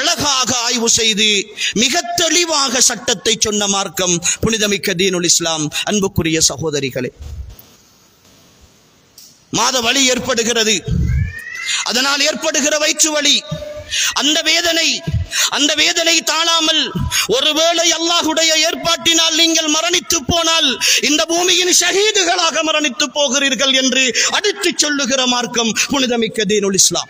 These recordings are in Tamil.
அழகாக ஆய்வு செய்து மிக தெளிவாக சட்டத்தை சொன்ன மார்க்கம் புனிதமிக்க தீனுல் இஸ்லாம் அன்புக்குரிய சகோதரிகளே மாத வலி ஏற்படுகிறது அதனால் ஏற்படுகிற வயிற்று வலி அந்த வேதனை அந்த வேதனை தாழாமல் ஒருவேளை அல்லாஹுடைய ஏற்பாட்டினால் நீங்கள் மரணித்து போனால் இந்த பூமியின் ஷஹீதுகளாக மரணித்து போகிறீர்கள் என்று அடித்து சொல்லுகிற மார்க்கம் புனிதமிக்க தீனுல் இஸ்லாம்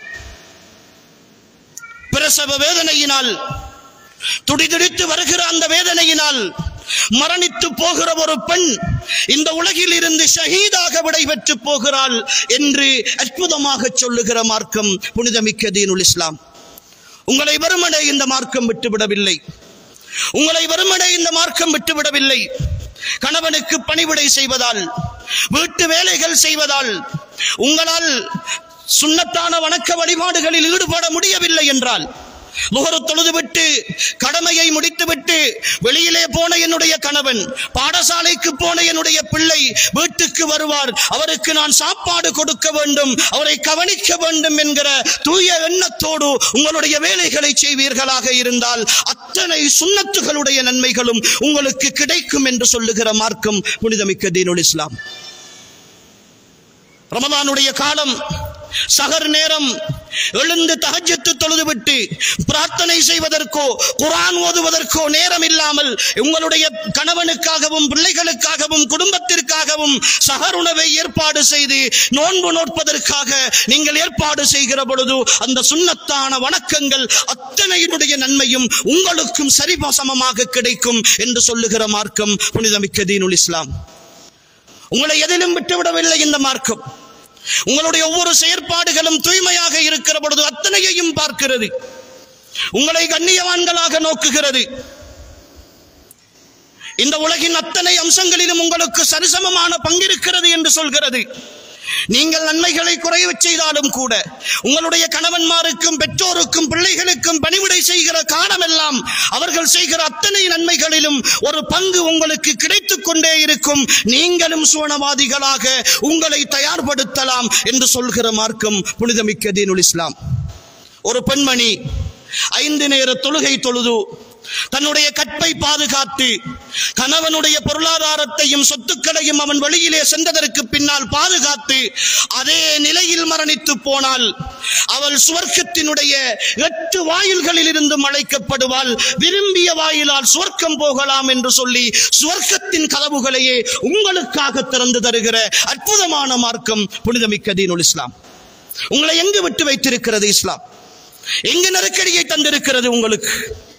பிரசவ வேதனையினால் துடிதுடித்து வருகிற அந்த வேதனையினால் மரணித்து போகிற ஒரு பெண் இந்த உலகில் இருந்து ஷஹீதாக விடை பெற்று போகிறாள் என்று அற்புதமாக சொல்லுகிற மார்க்கம் புனிதமிக்க தீனுல் இஸ்லாம் உங்களை வெறுமனே இந்த மார்க்கம் விட்டுவிடவில்லை உங்களை வெறுமனே இந்த மார்க்கம் விட்டுவிடவில்லை கணவனுக்கு பணிவிடை செய்வதால் வீட்டு வேலைகள் செய்வதால் உங்களால் சுண்ணத்தான வணக்க வழிபாடுகளில் ஈடுபட முடியவில்லை என்றால் முகரு தொழுதுவிட்டு கடமையை முடித்துவிட்டு வெளியிலே போன என்னுடைய கணவன் பாடசாலைக்கு போன என்னுடைய பிள்ளை வீட்டுக்கு வருவார் அவருக்கு நான் சாப்பாடு கொடுக்க வேண்டும் அவரை கவனிக்க வேண்டும் என்கிற தூய எண்ணத்தோடு உங்களுடைய வேலைகளை செய்வீர்களாக இருந்தால் அத்தனை சுண்ணத்துகளுடைய நன்மைகளும் உங்களுக்கு கிடைக்கும் என்று சொல்லுகிற மார்க்கம் புனிதமிக்க தீனுல் இஸ்லாம் ரமதானுடைய காலம் சகர் நேரம் எழுந்து தகஜத்து தொழுதுவிட்டு பிரார்த்தனை செய்வதற்கோ குரான் ஓதுவதற்கோ நேரம் இல்லாமல் உங்களுடைய கணவனுக்காகவும் பிள்ளைகளுக்காகவும் குடும்பத்திற்காகவும் சகர் உணவை ஏற்பாடு செய்து நோன்பு நோட்பதற்காக நீங்கள் ஏற்பாடு செய்கிற பொழுது அந்த சுண்ணத்தான வணக்கங்கள் அத்தனையினுடைய நன்மையும் உங்களுக்கும் சரிசமமாக கிடைக்கும் என்று சொல்லுகிற மார்க்கம் புனிதமிக்க தீனுல் இஸ்லாம் உங்களை எதிலும் விட்டுவிடவில்லை இந்த மார்க்கம் உங்களுடைய ஒவ்வொரு செயற்பாடுகளும் தூய்மையாக இருக்கிற பொழுது அத்தனையையும் பார்க்கிறது உங்களை கண்ணியவான்களாக நோக்குகிறது இந்த உலகின் அத்தனை அம்சங்களிலும் உங்களுக்கு சரிசமமான பங்கிருக்கிறது என்று சொல்கிறது நீங்கள் நன்மைகளை குறைவு செய்தாலும் கூட உங்களுடைய கணவன்மாருக்கும் பெற்றோருக்கும் பிள்ளைகளுக்கும் பணிவிடை செய்கிற காலமெல்லாம் அவர்கள் செய்கிற அத்தனை நன்மைகளிலும் ஒரு பங்கு உங்களுக்கு கிடைத்துக் கொண்டே இருக்கும் நீங்களும் சுவனவாதிகளாக உங்களை தயார்படுத்தலாம் என்று சொல்கிற மார்க்கம் புனிதமிக்க தீனுல் இஸ்லாம் ஒரு பெண்மணி ஐந்து நேர தொழுகை தொழுது தன்னுடைய கற்பை பாதுகாத்து கணவனுடைய பொருளாதாரத்தையும் சொத்துக்களையும் அவன் வெளியிலே சென்றதற்கு பின்னால் பாதுகாத்து அதே நிலையில் மரணித்து போனால் அவள் சுவர்க்கத்தினுடைய எட்டு வாயில்களில் இருந்தும் அழைக்கப்படுவாள் விரும்பிய வாயிலால் சுவர்க்கம் போகலாம் என்று சொல்லி சுவர்க்கத்தின் கதவுகளையே உங்களுக்காக திறந்து தருகிற அற்புதமான மார்க்கம் புனிதமிக்க தீனுல் இஸ்லாம் உங்களை எங்கு விட்டு வைத்திருக்கிறது இஸ்லாம் எங்கு நெருக்கடியை தந்திருக்கிறது உங்களுக்கு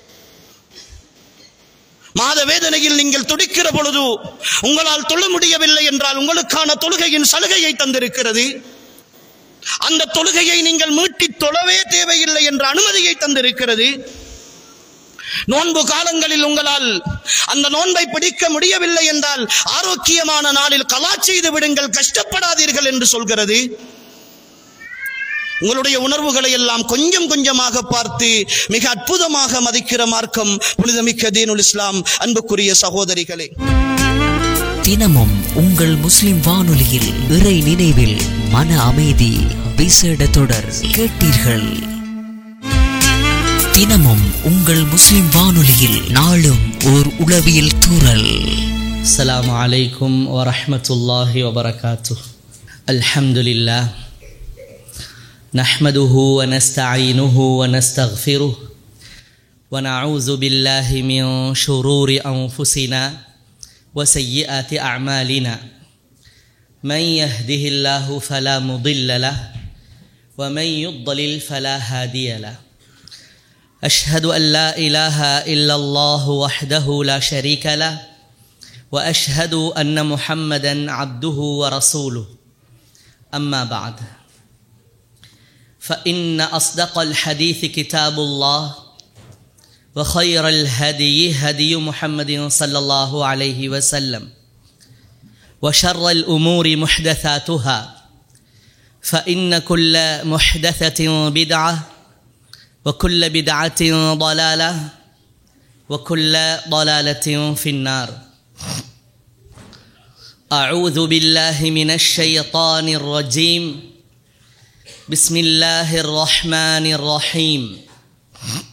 மாத வேதனையில் நீங்கள் துடிக்கிற பொழுது உங்களால் தொழ முடியவில்லை என்றால் உங்களுக்கான தொழுகையின் சலுகையை தந்திருக்கிறது அந்த தொழுகையை நீங்கள் மீட்டி தொழவே தேவையில்லை என்ற அனுமதியை தந்திருக்கிறது நோன்பு காலங்களில் உங்களால் அந்த நோன்பை பிடிக்க முடியவில்லை என்றால் ஆரோக்கியமான நாளில் கலா செய்து விடுங்கள் கஷ்டப்படாதீர்கள் என்று சொல்கிறது உங்களுடைய உணர்வுகளை எல்லாம் கொஞ்சம் கொஞ்சமாக பார்த்து மிக அற்புதமாக மதிக்கிற மார்க்கம் புனிதமிக்க தீனுல் இஸ்லாம் அன்புக்குரிய சகோதரிகளே தினமும் உங்கள் முஸ்லிம் வானொலியில் இறை நினைவில் மன அமைதி விசேட தொடர் கேட்டீர்கள் தினமும் உங்கள் முஸ்லிம் வானொலியில் நாளும் ஓர் உளவியல் தூறல் السلام عليكم ورحمة الله وبركاته الحمد لله نحمده ونستعينه ونستغفره ونعوذ بالله من شرور أنفسنا وسيئات أعمالنا من يهده الله فلا مضل له ومن يضلل فلا هادي له أشهد أن لا إله إلا الله وحده لا شريك له واشهد ان محمدا عبده ورسوله اما بعد فان اصدق الحديث كتاب الله وخير الهدي هدي محمد صلى الله عليه وسلم وشر الامور محدثاتها فان كل محدثه بدعه وكل بدعه ضلاله وكل ضلاله في النار أعوذ بالله من الشيطان الرجيم بسم الله الرحمن الرحيم